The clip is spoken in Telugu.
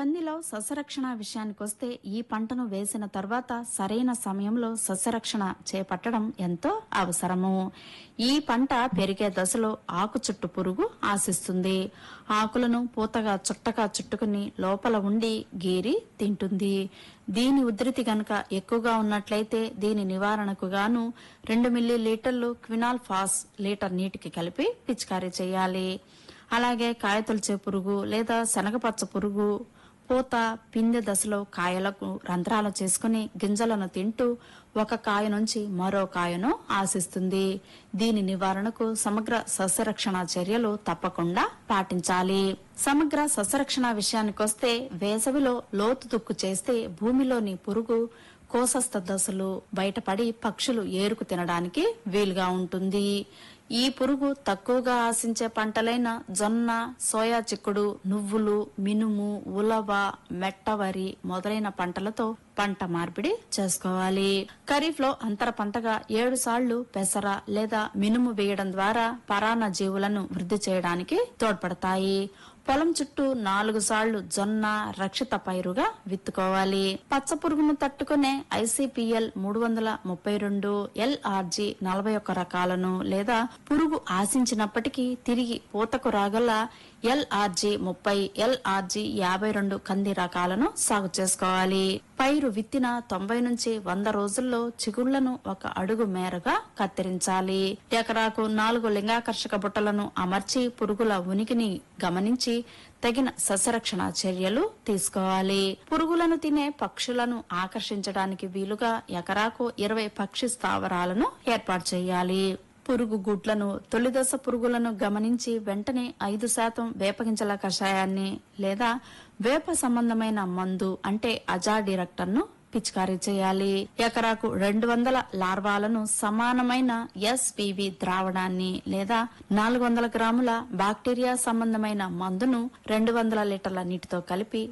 కందిలో సస్యరక్షణ విషయానికొస్తే ఈ పంటను వేసిన తర్వాత సరైన సమయంలో సస్యరక్షణ చేపట్టడం ఎంతో అవసరము ఈ పంట పెరిగే దశలో ఆకు చుట్టు పురుగు ఆశిస్తుంది ఆకులను పూతగా చుట్టగా చుట్టుకుని లోపల ఉండి గీరి తింటుంది దీని ఉధృతి గనక ఎక్కువగా ఉన్నట్లయితే దీని నివారణకు గాను రెండు మిల్లీ లీటర్లు క్వినాల్ ఫాస్ లీటర్ నీటికి కలిపి పిచికారీ చేయాలి అలాగే కాయతొలిచే పురుగు లేదా శనగపచ్చ పురుగు పూత పిందె దశలో కాయలకు రంధ్రాలు చేసుకుని గింజలను తింటూ ఒక కాయ నుంచి మరో కాయను ఆశిస్తుంది దీని నివారణకు సమగ్ర సస్యరక్షణ చర్యలు తప్పకుండా పాటించాలి సమగ్ర సస్యరక్షణ విషయానికొస్తే వేసవిలో లోతు దుక్కు చేస్తే భూమిలోని పురుగు కోసస్థ దశలు బయటపడి పక్షులు ఏరుకు తినడానికి వీలుగా ఉంటుంది ఈ పురుగు తక్కువగా ఆశించే పంటలైన జొన్న సోయా చిక్కుడు నువ్వులు మినుము ఉలవ మెట్టవరి మొదలైన పంటలతో పంట మార్పిడి చేసుకోవాలి ఖరీఫ్ లో అంతర పంటగా ఏడు సాళ్లు పెసర లేదా మినుము వేయడం ద్వారా పరాన్న జీవులను వృద్ధి చేయడానికి తోడ్పడతాయి పొలం చుట్టూ నాలుగు సాళ్లు జొన్న రక్షిత పైరుగా విత్తుకోవాలి పచ్చ పురుగును తట్టుకునే ఐసీపీఎల్ మూడు వందల ముప్పై రెండు ఎల్ఆర్జీ నలభై ఒక్క రకాలను లేదా పురుగు ఆశించినప్పటికీ తిరిగి పూతకు రాగల ఎల్ఆర్జీ ముప్పై ఎల్ఆర్జీ యాభై రెండు కంది రకాలను సాగు చేసుకోవాలి పైరు విత్తిన తొంభై నుంచి వంద రోజుల్లో చిగుళ్లను ఒక అడుగు మేరగా కత్తిరించాలి ఎకరాకు నాలుగు లింగాకర్షక బుట్టలను అమర్చి పురుగుల ఉనికిని గమనించి తగిన సస్యరక్షణ చర్యలు తీసుకోవాలి పురుగులను తినే పక్షులను ఆకర్షించడానికి వీలుగా ఎకరాకు ఇరవై పక్షి స్థావరాలను ఏర్పాటు చేయాలి పురుగు గుడ్లను తొలిదశ పురుగులను గమనించి వెంటనే ఐదు శాతం వేపగింజల కషాయాన్ని లేదా వేప సంబంధమైన మందు అంటే అజాడిరెక్టర్ను పిచికారీ చేయాలి ఎకరాకు రెండు వందల లార్వాలను సమానమైన ఎస్పివి ద్రావణాన్ని లేదా నాలుగు వందల గ్రాముల బాక్టీరియా సంబంధమైన మందును రెండు వందల లీటర్ల నీటితో కలిపి